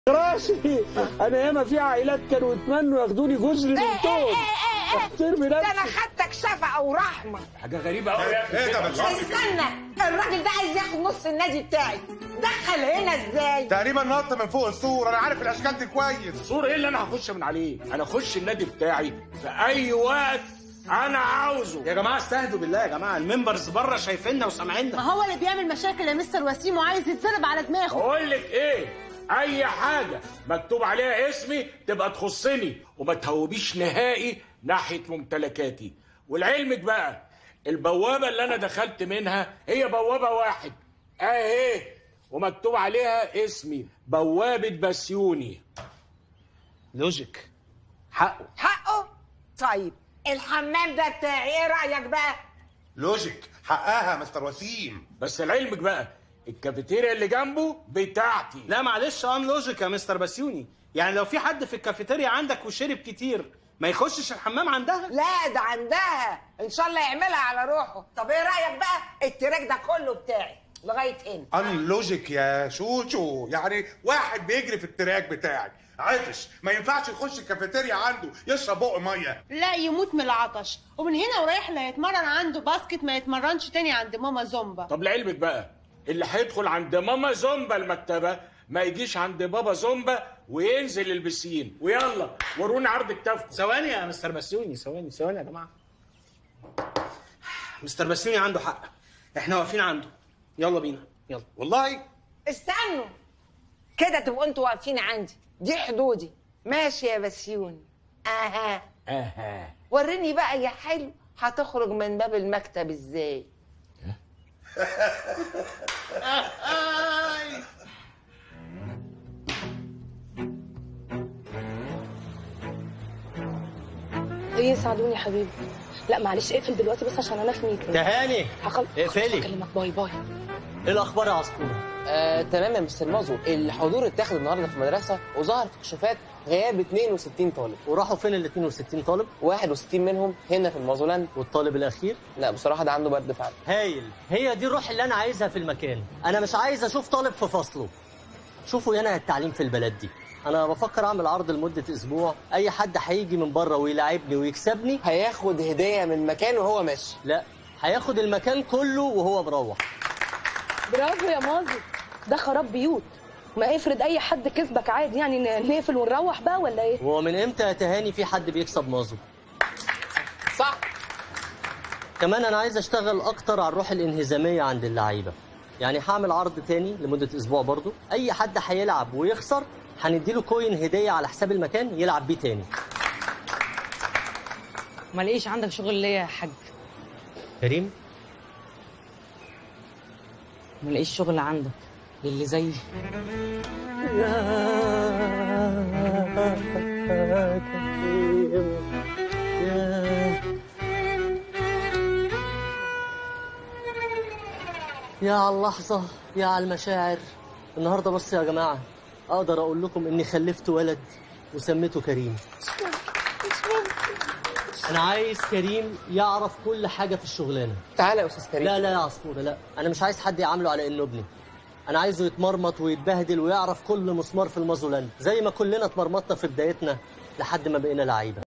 راسي انا ياما في عائلات كانوا يتمنوا ياخدوني جزء من توم احترمي ده انا نفسك خدتك شفقه ورحمه حاجه غريبه قوي يا ايه ده اخي بالظبط استنى الراجل ده عايز ياخد نص النادي بتاعي دخل هنا ازاي تقريبا نط من فوق السور انا عارف الاشكال دي كويس سور ايه اللي انا هخش من عليه انا اخش النادي بتاعي في اي وقت انا عاوزه يا جماعه استهدوا بالله يا جماعه الممبرز بره شايفيننا وسامعيننا ما هو اللي بيعمل مشاكل يا مستر وسيم وعايز يتضرب على دماغه بقول لك ايه اي حاجه مكتوب عليها اسمي تبقى تخصني وما تهوبيش نهائي ناحيه ممتلكاتي ولعلمك بقى البوابه اللي انا دخلت منها هي بوابه واحد اهي ومكتوب عليها اسمي بوابه بسيوني لوجيك حقه حقه طيب الحمام ده بتاعي ايه رايك بقى لوجيك حقها مستر وسيم بس لعلمك بقى الكافيتيريا اللي جنبه بتاعتي لا معلش ان لوجيك يا مستر بسيوني يعني لو في حد في الكافيتيريا عندك وشرب كتير ما يخشش الحمام عندها لا ده عندها ان شاء الله يعملها على روحه طب ايه رايك بقى التراك ده كله بتاعي لغايه هنا ان لوجيك يا شوشو يعني واحد بيجري في التراك بتاعك عطش ما ينفعش يخش الكافيتيريا عنده يشرب بق ميه لا يموت من العطش ومن هنا ورايح لا يتمرن عنده باسكت ما يتمرنش تاني عند ماما زومبا طب لعلمك بقى اللي هيدخل عند ماما زومبا المكتبه ما يجيش عند بابا زومبا وينزل البسين ويلا وروني عرض كتافكم ثواني يا مستر بسيوني ثواني ثواني يا جماعه مستر بسيوني عنده حق احنا واقفين عنده يلا بينا يلا والله استنوا كده تبقوا انتوا واقفين عندي دي حدودي ماشي يا بسيوني اها اها وريني بقى يا حلو هتخرج من باب المكتب ازاي ايه ساعدوني يا حبيبي لا معلش اقفل دلوقتي بس عشان انا في ميتنج تهاني هخل... اقفلي. هكلمك باي باي ايه الاخبار يا عصفوره آه، تمام يا مستر مازو الحضور اتاخد النهارده في المدرسه وظهر في كشوفات غياب 62 طالب وراحوا فين ال 62 طالب 61 منهم هنا في المازولاند والطالب الاخير لا بصراحه ده عنده برد فعلا هايل هي دي الروح اللي انا عايزها في المكان انا مش عايز اشوف طالب في فصله شوفوا هنا التعليم في البلد دي انا بفكر اعمل عرض لمده اسبوع اي حد هيجي من بره ويلاعبني ويكسبني هياخد هديه من مكان وهو ماشي لا هياخد المكان كله وهو مروح برافو يا مازي ده خراب بيوت ما افرض اي حد كسبك عادي يعني ن- نقفل ونروح بقى ولا ايه ومن امتى يا تهاني في حد بيكسب مازو صح كمان انا عايز اشتغل اكتر على الروح الانهزاميه عند اللعيبه يعني هعمل عرض تاني لمده اسبوع برضو اي حد هيلعب ويخسر هنديله كوين هديه على حساب المكان يلعب بيه تاني ما لقيش عندك شغل ليا يا حاج كريم ما لقيش شغل عندك للي زيي يا على اللحظة يا على المشاعر النهاردة بس يا جماعة أقدر أقول لكم إني خلفت ولد وسميته كريم أنا عايز كريم يعرف كل حاجة في الشغلانة تعالى يا استاذ كريم لا لا يا عصفورة لا أنا مش عايز حد يعامله على إنه ابني أنا عايزه يتمرمط ويتبهدل ويعرف كل مسمار في المازولاند زي ما كلنا اتمرمطنا في بدايتنا لحد ما بقينا لعيبة